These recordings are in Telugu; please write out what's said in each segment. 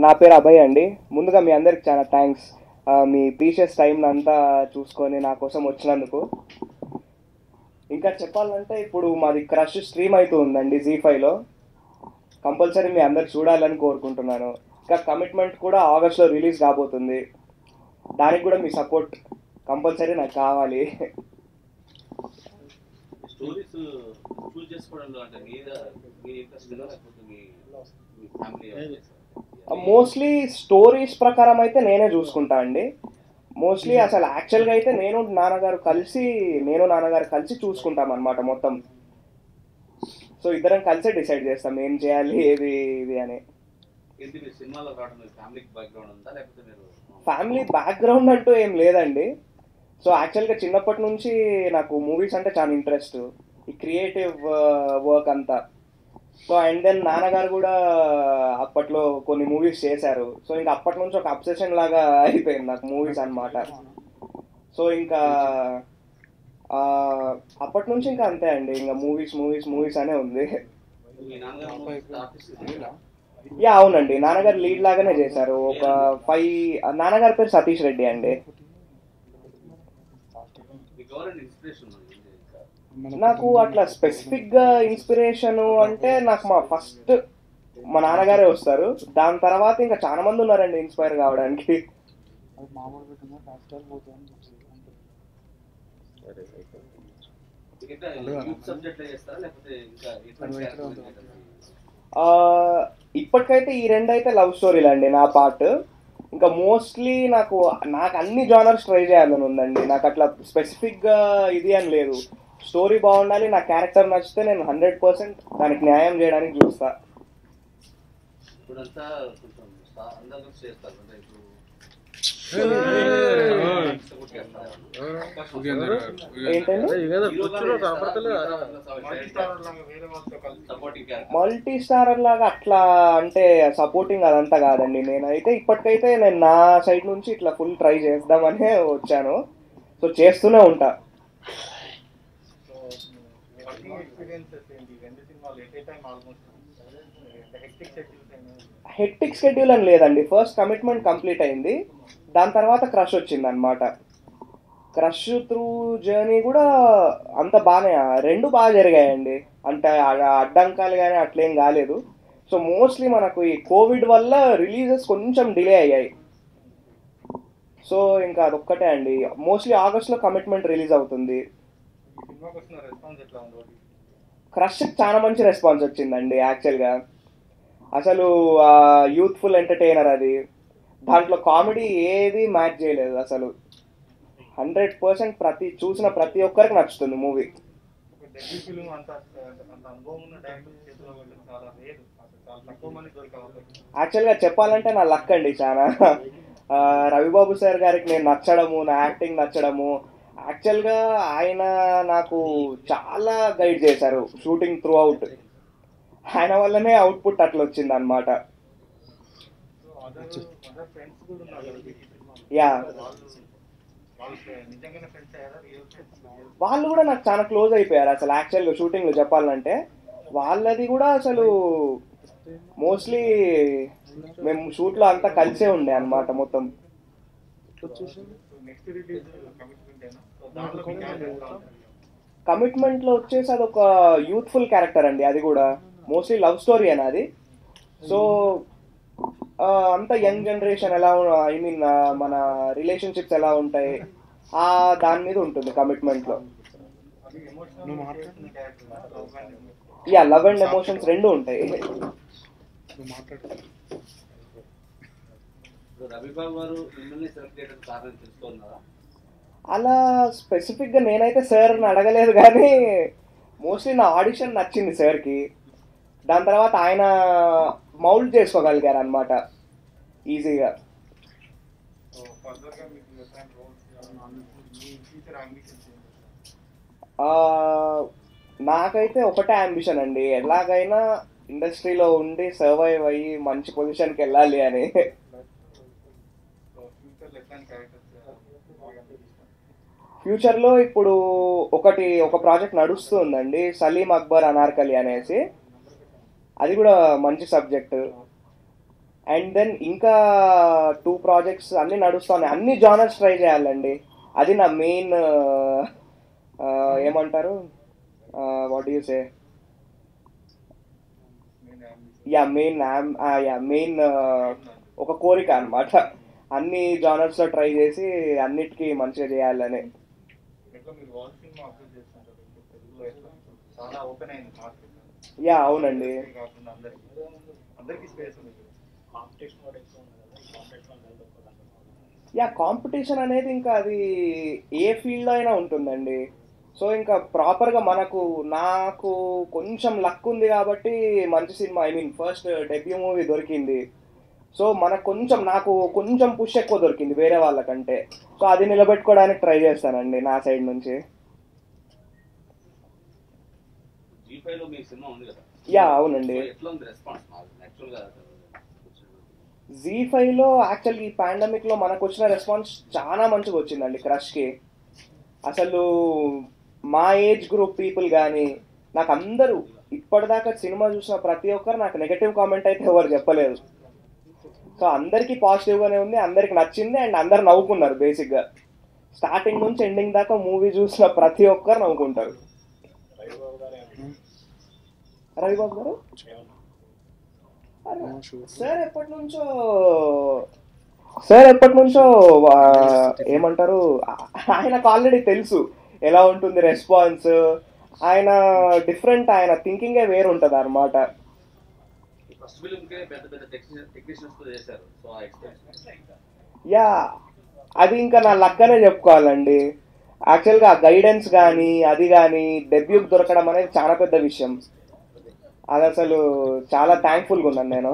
నా పేరు అభయ్ అండి ముందుగా మీ అందరికి చాలా థ్యాంక్స్ మీ ప్రీషియస్ టైం అంతా చూసుకొని నా కోసం వచ్చినందుకు ఇంకా చెప్పాలంటే ఇప్పుడు మాది క్రష్ స్ట్రీమ్ అవుతూ ఉందండి జీ ఫైవ్లో కంపల్సరీ మీ అందరు చూడాలని కోరుకుంటున్నాను ఇంకా కమిట్మెంట్ కూడా ఆగస్ట్లో రిలీజ్ కాబోతుంది దానికి కూడా మీ సపోర్ట్ కంపల్సరీ నాకు కావాలి స్టోరీస్ చూస్ చేసుకోవడంలో అంటే మీద మీ ఇంట్రెస్ట్ లేకపోతే మీ మీ ఫ్యామిలీ మోస్ట్లీ స్టోరీస్ ప్రకారం అయితే నేనే చూసుకుంటా అండి మోస్ట్లీ అసలు యాక్చువల్గా అయితే నేను నాన్నగారు కలిసి నేను నాన్నగారు కలిసి చూసుకుంటాం అనమాట మొత్తం సో ఇద్దరం కలిసే డిసైడ్ చేస్తాం ఏం చేయాలి ఏది ఇది అని ఏంటి మీరు సినిమాలో రావడం మీ ఫ్యామిలీ బ్యాక్గ్రౌండ్ ఉందా లేకపోతే మీరు ఫ్యామిలీ బ్యాక్గ్రౌండ్ అంటూ ఏం లేదండి సో యాక్చువల్గా చిన్నప్పటి నుంచి నాకు మూవీస్ అంటే చాలా ఇంట్రెస్ట్ ఈ క్రియేటివ్ వర్క్ అంతా సో అండ్ దెన్ నాన్నగారు కూడా అప్పట్లో కొన్ని మూవీస్ చేశారు సో ఇంకా అప్పటి నుంచి ఒక అబ్సెషన్ లాగా అయిపోయింది నాకు మూవీస్ అన్నమాట సో ఇంకా ఆ, అప్పటి నుంచి ఇంకా అంతే అండి ఇంకా మూవీస్ మూవీస్ మూవీస్ అనే ఉంది మీ నాన్నగారు ఆర్టిస్ట్ యా అవునండి నాన్నగారు లీడ్ లాగానే చేశారు ఒక ఫైవ్ నాన్నగారి పేరు సతీష్ రెడ్డి అండి మీకు ఎవరైనా ఇన్స్పిరేషన్ ఉంది ఇంకా నాకు అట్లా స్పెసిఫిక్ గా ఇన్స్పిరేషన్ అంటే నాకు మా ఫస్ట్ మా నాన్నగారే వస్తారు దాని తర్వాత ఇంకా చాలా మంది ఉన్నారండి ఇన్స్పైర్ కావడానికి అది మామూలు పెట్టినా ఫాస్ట్ పోతుంది అని చెప్పి అంతే. ఎట్లా యూత్ సబ్జెక్ట్ చేస్తారా లేకపోతే ఇంకా ఎటువంటి అవి character ఎట్లా చేస్తారా? ఆ, ఇప్పటికైతే ఈ రెండు అయితే లవ్ స్టోరీలు అండి నా పార్ట్ ఇంకా మోస్ట్లీ నాకు నాకు అన్ని జానర్స్ ట్రై చేయాలని ఉందండి నాకు అట్లా స్పెసిఫిక్ గా ఇది అని లేదు స్టోరీ బాగుండాలి నా క్యారెక్టర్ నచ్చితే నేను హండ్రెడ్ పర్సెంట్ దానికి న్యాయం చేయడానికి చూస్తా ఇప్పుడంతా కొంచెం స్టా- అందరూ చేస్తారు అంటే ఇప్పుడు support చేస్తారా? ఏంటండి హీరోగా సపోర్టింగ్ క్యారెక్టర్ మల్టీ స్టారర్ లాగా అట్లా అంటే సపోర్టింగ్ అదంతా కాదండి నేనైతే ఇప్పటికైతే నేను నా సైడ్ నుంచి ఇట్లా ఫుల్ ట్రై చేద్దామనే వచ్చాను సో చేస్తూనే ఉంటా వర్కింగ్ ఎక్స్పీరియన్సెస్ ఏంటి రెండు సినిమాలు at a time almost hectic schedules అయినా హెక్టిక్ షెడ్యూల్ అని లేదండి ఫస్ట్ కమిట్మెంట్ కంప్లీట్ అయింది దాని తర్వాత క్రష్ వచ్చింది అనమాట క్రష్ త్రూ జర్నీ కూడా అంత బాగానే రెండు బాగా జరిగాయండి అంటే ఆ- అడ్డంకాలు కానీ అట్లేం కాలేదు సో మోస్ట్లీ మనకు ఈ కోవిడ్ వల్ల రిలీజెస్ కొంచెం డిలే అయ్యాయి సో ఇంకా అదొక్కటే అండి మోస్ట్లీ ఆగస్ట్లో కమిట్మెంట్ రిలీజ్ అవుతుంది ఈ సినిమాకి వస్తున్న రెస్పాన్స్ ఎట్లా ఉంది క్రష్ చాలా మంచి రెస్పాన్స్ వచ్చిందండి యాక్చువల్గా అసలు యూత్ఫుల్ ఎంటర్టైనర్ అది దాంట్లో కామెడీ ఏది మ్యాచ్ చేయలేదు అసలు హండ్రెడ్ పర్సెంట్ ప్రతి చూసిన ప్రతి ఒక్కరికి నచ్చుతుంది మూవీ ఒక డెబ్యూ ఫిల్మ్ అంత అంత అనుభవం ఉన్న డైరెక్టర్ చేతిలో వెళ్ళడం చాలా రేరు అసలు చాలా తక్కువ మంది దొరికే అవకాశం యాక్చువల్గా చెప్పాలంటే నా లక్ అండి చాలా ఆ, రవిబాబు సార్ గారికి నేను నచ్చడము నా యాక్టింగ్ నచ్చడము యాక్చువల్గా ఆయన నాకు చాలా గైడ్ చేశారు షూటింగ్ త్రూ అవుట్ ఆయన వల్లనే అవుట్పుట్ అట్లా వచ్చింది అనమాట సో అదర్ అదర్ ఫ్రెండ్స్ కూడా ఉన్నారు కదా ఈ సినిమాలో యా వాళ్ళు వాళ్ళు నిజంగానే ఫ్రెండ్స్ అయ్యారా రియల్ ఫ్రెండ్స్ వాళ్ళు కూడా నాకు చాలా క్లోజ్ అయిపోయారు అసలు యాక్చువల్గా షూటింగ్లో చెప్పాలంటే వాళ్ళది కూడా అసలు మోస్ట్లీ మేము షూట్లో అంతా కలిసే ఉండే అన్నమాట మొత్తం వచ్చేసి నెక్స్ట్ రిలీజ్ కమిట్మెంట్ అయినా సో దాంట్లో మీ క్యారెక్టర్ ఎట్లా ఉంటుంది కమిట్మెంట్లో వచ్చేసి అది ఒక యూత్ఫుల్ క్యారెక్టర్ అండి అది కూడా మోస్ట్లీ లవ్ స్టోరీ అని అది సో అంత యంగ్ జనరేషన్ ఎలా ఐ మీన్ మన రిలేషన్షిప్స్ ఎలా ఉంటాయి ఆ దాని మీద ఉంటుంది కమిట్మెంట్లో అది ఎమోషనల్ చేస్తున్న character love and yeah love and emotions రెండు ఉంటాయి నువ్వు మాట్లాడు ఇప్పుడు రవిబాబు గారు మిమ్మల్ని సెలెక్ట్ చేయడానికి కారణం తెలుసుకున్నారా అలా స్పెసిఫిక్గా నేనైతే సార్ని అడగలేదు కానీ మోస్ట్లీ నా ఆడిషన్ నచ్చింది సార్కి దాని తర్వాత ఆయన మౌల్డ్ చేసుకోగలిగారు అనమాట ఈజీగా సో ఫర్దర్ గా మీకు ఎట్లాంటి రోల్స్ మీ ఫ్యూచర్ అంబిషన్స్ ఆ, నాకైతే ఒకటే అంబిషన్ అండి ఎలాగైనా ఇండస్ట్రీలో ఉండి సర్వైవ్ అయ్యి మంచి పొజిషన్కి వెళ్ళాలి అని సో ఫ్యూచర్ లో ఎట్లాంటి క్యారెక్టర్స్ బాగా అనిపిస్తాయి ఫ్యూచర్లో ఇప్పుడు ఒకటి ఒక ప్రాజెక్ట్ నడుస్తుందండి సలీం అక్బర్ అనార్కలి అనేసి అది కూడా మంచి సబ్జెక్ట్ అండ్ దెన్ ఇంకా టూ ప్రాజెక్ట్స్ అన్నీ నడుస్తున్నాయి అన్ని జానర్స్ ట్రై చేయాలండి అది నా మెయిన్ ఏమంటారు what you say yeah main yeah main ఒక కోరిక అన్నమాట అన్ని జానర్స్లో ట్రై చేసి అన్నిటికీ మంచిగా చేయాలని ఎట్లా మీరు వాల్ సినిమా అప్లోడ్ చేస్తుంటారు ఇప్పుడు తెలుగులో ఎట్లా చాలా ఓపెన్ అయింది మార్కెట్ యా అవునండి కాకుండా అందరికి అందరికి స్పేస్ ఉంది కాంపిటీషన్ కూడా ఎక్కువ ఉంది కదా ఈ కాంపిటీషన్ నిలదొక్కడానికి యా కాంపిటీషన్ అనేది ఇంకా అది ఏ ఫీల్డ్లో అయినా ఉంటుందండి సో ఇంకా ప్రాపర్గా మనకు నాకు కొంచెం లక్ ఉంది కాబట్టి మంచి సినిమా I mean first debut movie దొరికింది సో మనకు కొంచెం నాకు కొంచెం పుష్ ఎక్కువ దొరికింది వేరే వాళ్ళకంటే సో అది నిలబెట్టుకోవడానికి ట్రై చేస్తానండి నా సైడ్ నుంచి జీ ఫైవ్ లో మీ సినిమా ఉంది కదా యా అవునండి సో ఎట్లా ఉంది రెస్పాన్స్ యాక్చువల్ గా జీ ఫైవ్లో యాక్చువల్ ఈ పాండమిక్లో మనకు వచ్చిన రెస్పాన్స్ చాలా మంచిగా వచ్చిందండి క్రష్కి అసలు మా ఏజ్ గ్రూప్ పీపుల్ కానీ నాకు అందరూ ఇప్పటిదాకా సినిమా చూసిన ప్రతి ఒక్కరు నాకు నెగటివ్ కామెంట్ అయితే ఎవరు చెప్పలేదు సో అందరికీ పాజిటివ్గానే ఉంది అందరికి నచ్చింది అండ్ అందరు నవ్వుకున్నారు బేసిక్గా స్టార్టింగ్ నుంచి ఎండింగ్ దాకా మూవీ చూసిన ప్రతి ఒక్కరు నవ్వుకుంటారు రవిబాబు గారు ఏమన్నా రవిబాబు గారు ఏమన్నా అరే, సార్ ఎప్పటి నుంచో సార్ ఎప్పటి నుంచో ఆ, ఏమంటారు ఆ- ఆయనకు ఆల్రెడీ తెలుసు ఎలా ఉంటుంది రెస్పాన్స్ ఆయన డిఫరెంట్ ఆయన థింకింగే వేరు ఉంటుంది అనమాట ఫస్ట్ ఫిలిం కే పెద్ద పెద్ద టెక్నీషియన్స్ తో చేశారు సో ఆ ఎక్స్పీరియన్స్ యా అది ఇంకా నా లక్కనే చెప్పుకోవాలండి యాక్చువల్గా గైడెన్స్ కానీ అది కానీ డెబ్యూకి దొరకడం అనేది చాలా పెద్ద విషయం అది అసలు చాలా థ్యాంక్ఫుల్గా ఉన్నాను నేను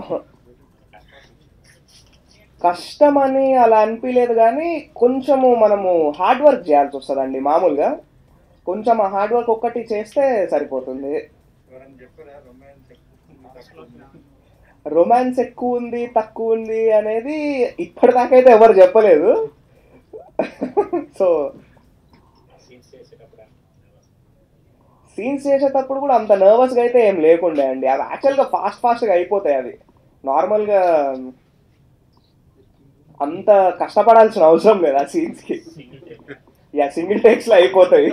కష్టం అని అలా అనిపించలేదు కానీ కొంచెము మనము హార్డ్ వర్క్ చేయాల్సి వస్తుందండి మామూలుగా కొంచెం ఆ హార్డ్ వర్క్ ఒక్కటి చేస్తే సరిపోతుంది ఎవరైనా చెప్పారా రొమాన్స్ ఎక్కువ రొమాన్స్ ఎక్కువ ఉంది తక్కువ ఉంది అనేది ఇప్పటిదాకైతే ఎవరు చెప్పలేదు సో సీన్స్ చేసేటప్పుడు ఏమన్నా సీన్స్ చేసేటప్పుడు కూడా అంత నర్వస్గా అయితే ఏం లేకుండే అండి అవి యాక్చువల్గా ఫాస్ట్ ఫాస్ట్గా అయిపోతాయి అవి నార్మల్గా అంత కష్టపడాల్సిన అవసరం లేదు ఆ సీన్స్కి సింగిల్ టేక్ యా సింగిల్ టేక్స్లో అయిపోతాయి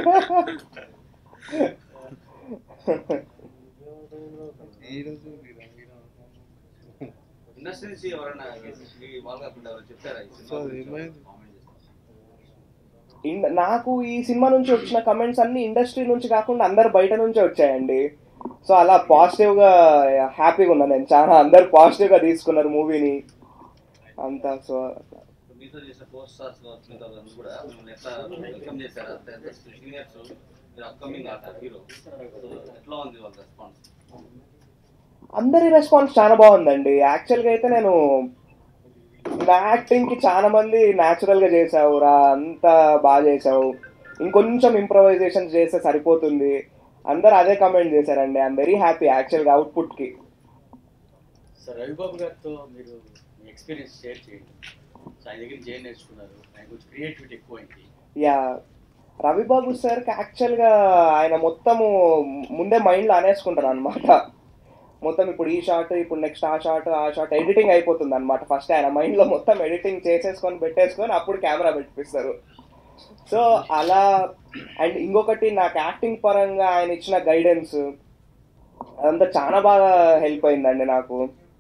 ఇండస్ట్రీ నుంచి ఎవరైనా మీ వాళ్ళగా ఎవరైనా చెప్తారా ఈ సినిమా గురించి? Comment చేస్తారా? ఇన్- నాకు ఈ సినిమా నుంచి వచ్చిన కమెంట్స్ అన్ని ఇండస్ట్రీ నుంచి కాకుండా అందరు బయట నుంచే వచ్చాయండి సో అలా పాజిటివ్గా హ్యాపీగా ఉన్నాను నేను చాలా అందరు పాజిటివ్గా తీసుకున్నారు మూవీని అంతా సో మీతో చేసిన పోస్ట్ స్టార్స్ కావచ్చు మిగతా వాళ్ళందరూ కూడా మిమ్మల్ని ఎట్లా వెల్కమ్ చేశారు అంత సీనియర్స్ మీరు అప్కమింగ్ ఆర్ట్ హీరో సో ఎట్లా ఉంది వాళ్ళ రెస్పాన్స్ అందరి రెస్పాన్స్ చాలా బాగుందండి యాక్చువల్గా అయితే నేను నా యాక్టింగ్కి చాలా మంది న్యాచురల్గా చేసావు రా అంతా బాగా చేసావు ఇంకొంచెం ఇంప్రవైజేషన్ చేస్తే సరిపోతుంది అందరు అదే కమెంట్ చేశారండి ఐఎమ్ వెరీ హ్యాపీ యాక్చువల్గా అవుట్పుట్కి సార్ రవిబాబు గారితో మీరు మీ ఎక్స్పీరియన్స్ షేర్ చేయండి సో ఆయన దగ్గర నుంచి ఏం నేర్చుకున్నారు ఆయన కొంచెం క్రియేటివిటీ ఎక్కువైంది యా రవిబాబు సార్కి యాక్చువల్గా ఆయన మొత్తము ముందే మైండ్లో అనేసుకుంటారు అనమాట మొత్తం ఇప్పుడు ఈ షాట్ ఇప్పుడు నెక్స్ట్ ఆ షాట్ ఆ షాట్ ఎడిటింగ్ అయిపోతుంది అనమాట ఫస్ట్ ఆయన మైండ్లో మొత్తం ఎడిటింగ్ చేసేసుకొని పెట్టేసుకొని అప్పుడు కెమెరా పెట్టిస్తారు సో అలా అండ్ ఇంకొకటి నాకు యాక్టింగ్ పరంగా ఆయన ఇచ్చిన గైడెన్స్ అదంతా చాలా బాగా హెల్ప్ అయిందండి నాకు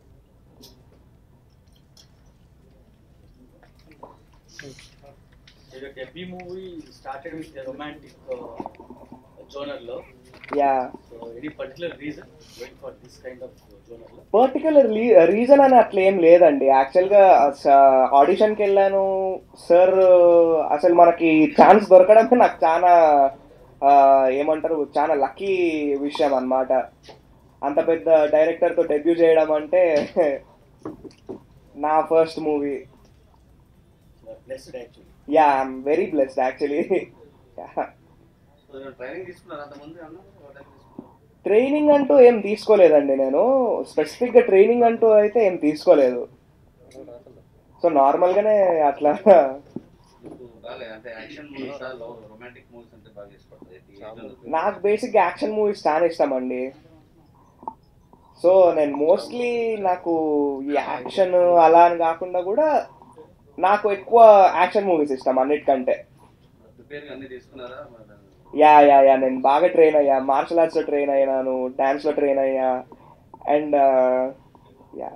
debut movie started with romantic genre లో yeah so any particular reason going for this kind of genre లో పర్టికులర్ రీజన్ అని అట్లా ఏం లేదండి యాక్చువల్గా ఆడిషన్కి వెళ్ళాను సార్ అసలు మనకి ఛాన్స్ దొరకడమే నాకు చాలా ఆ, ఏమంటారు చాలా లక్కీ విషయం అన్నమాట అంత పెద్ద డైరెక్టర్తో డెబ్యూ చేయడం అంటే నా first movie blessed actually yeah I'm very blessed actually so training తీసుకున్నారు అంతమంది అన్న ఎవరైనా తీసుకున్నారు ట్రైనింగ్ అంటూ ఏం తీసుకోలేదండి నేను స్పెసిఫిక్గా ట్రైనింగ్ అంటూ అయితే ఏం తీసుకోలేదు సో నార్మల్గానే అట్లా మీకు రాలే అంటే యాక్షన్ మూవీస్ రొమాంటిక్ మూవీస్ అంటే బాగా ఇష్టపడతాయి నాకు బేసిక్ యాక్షన్ మూవీస్ చాలా ఇష్టం అండి సో నేను మోస్ట్లీ నాకు ఈ యాక్షన్ అలా అని కాకుండా కూడా నాకు ఎక్కువ యాక్షన్ మూవీస్ ఇష్టం అన్నిటికంటే ప్రిపేర్ అన్ని తీసుకున్నారా మరి యా యా యా నేను బాగా ట్రైన్ అయ్యా మార్షల్ ఆర్ట్స్లో ట్రైన్ అయ్యాను డ్యాన్స్లో ట్రైన్ అయ్యా అండ్ యా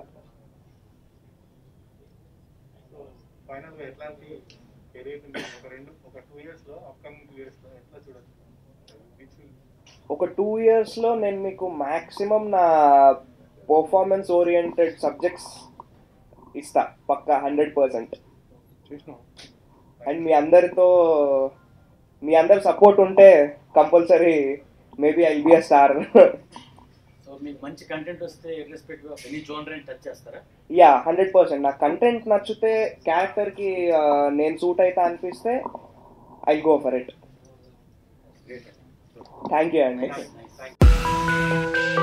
సో ఫైనల్ గా ఎట్లాంటి కెరీర్ ఒక రెండు ఒక టూ ఇయర్స్ లో అప్కమింగ్ టూ ఇయర్స్ లో ఎట్లా చూడొచ్చు Which will- ఒక టూ ఇయర్స్లో నేను మీకు మ్యాక్సిమం నా పర్ఫార్మెన్స్ ఓరియంటెడ్ సబ్జెక్ట్స్ ఇస్తా పక్కా హండ్రెడ్ పర్సెంట్ అండ్ మీ అందరితో మీ అందరి సపోర్ట్ ఉంటే compulsory maybe I be a star so మీకు మంచి కంటెంట్ వస్తే irrespective of any genre touch చేస్తారా యా హండ్రెడ్ పర్సెంట్ నా కంటెంట్ నచ్చితే క్యారెక్టర్కి నేను సూట్ అయితే అనిపిస్తే I go for it great thank you అండి నైస్ Thank you.